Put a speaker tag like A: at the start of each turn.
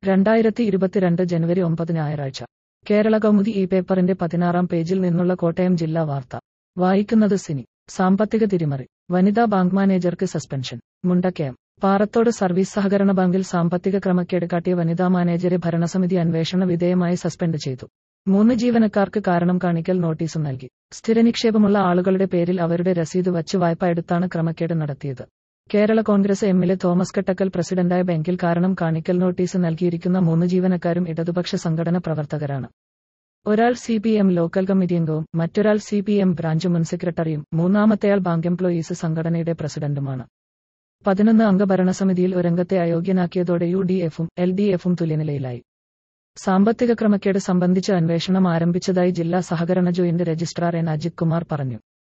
A: രണ്ടായിരത്തി ഇരുപത്തിരണ്ട് ജനുവരി ഒമ്പത് ഞായറാഴ്ച കേരള കൗമുദി ഈ പേപ്പറിന്റെ പതിനാറാം പേജിൽ നിന്നുള്ള കോട്ടയം ജില്ലാ വാർത്ത വായിക്കുന്നത് സിനി സാമ്പത്തിക തിരിമറി വനിതാ ബാങ്ക് മാനേജർക്ക് സസ്പെൻഷൻ മുണ്ടക്കയം പാറത്തോട് സർവീസ് സഹകരണ ബാങ്കിൽ സാമ്പത്തിക ക്രമക്കേട് കാട്ടിയ വനിതാ മാനേജരെ ഭരണസമിതി അന്വേഷണ വിധേയമായി സസ്പെൻഡ് ചെയ്തു മൂന്ന് ജീവനക്കാർക്ക് കാരണം കാണിക്കൽ നോട്ടീസും നൽകി സ്ഥിരനിക്ഷേപമുള്ള ആളുകളുടെ പേരിൽ അവരുടെ രസീത് വച്ച് വായ്പ എടുത്താണ് ക്രമക്കേട് നടത്തിയത് കേരള കോൺഗ്രസ് എമ്മിലെ തോമസ് കട്ടക്കൽ പ്രസിഡന്റായ ബാങ്കിൽ കാരണം കാണിക്കൽ നോട്ടീസ് നൽകിയിരിക്കുന്ന മൂന്ന് ജീവനക്കാരും ഇടതുപക്ഷ സംഘടന പ്രവർത്തകരാണ് ഒരാൾ C P M local committee അംഗവും മറ്റൊരാൾ സി പി എം ബ്രാഞ്ച് മുൻ സെക്രട്ടറിയും മൂന്നാമത്തെയാൾ ബാങ്ക് എംപ്ലോയീസ് സംഘടനയുടെ പ്രസിഡന്റുമാണ് പതിനൊന്ന് അംഗ ഭരണസമിതിയിൽ ഒരംഗത്തെ അയോഗ്യനാക്കിയതോടെ യു ഡി എഫും എൽ ഡി എഫും തുല്യനിലയിലായി സാമ്പത്തിക ക്രമക്കേട് സംബന്ധിച്ച് അന്വേഷണം ആരംഭിച്ചതായി ജില്ലാ സഹകരണ joint registrar N Ajith Kumar പറഞ്ഞു